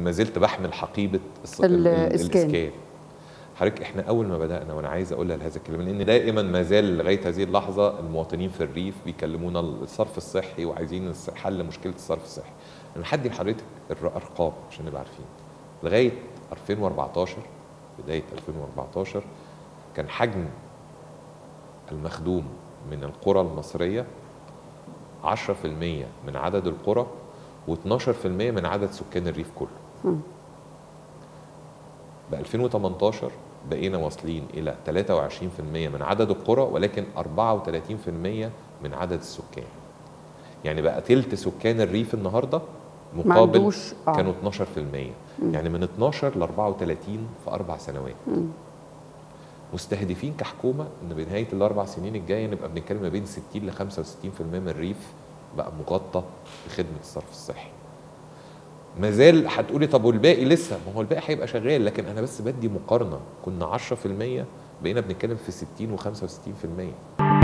ما زلت بحمل حقيبه الص- ال- ال- ال- الإسكان. الاسكان حضرتك احنا اول ما بدانا وانا عايز اقولها لهذا الكلام لان دائما ما زال لغايه هذه اللحظه المواطنين في الريف بيكلمونا الصرف الصحي وعايزين الس- حل مشكله الصرف الصحي انا هدي لحضرتك الارقام عشان نبقى عارفين لغايه 2014 بدايه 2014 كان حجم المخدوم من القرى المصريه 10% من عدد القرى و12% من عدد سكان الريف كله مم. ب 2018 بقينا واصلين الى 23% من عدد القرى ولكن 34% من عدد السكان يعني بقى تلت سكان الريف النهارده مقابل عندوش- آه. كانوا 12% يعني من 12 ل 34 في اربع سنوات مم. مستهدفين كحكومه ان بنهايه الاربع سنين الجايه نبقى بنتكلم ما بين 60 ل 65% من الريف بقى مغطى بخدمه الصرف الصحي. ما زال هتقولي طب والباقي لسه ما هو الباقي هيبقى شغال لكن انا بس بدي مقارنه كنا 10% بقينا بنتكلم في 60 و65%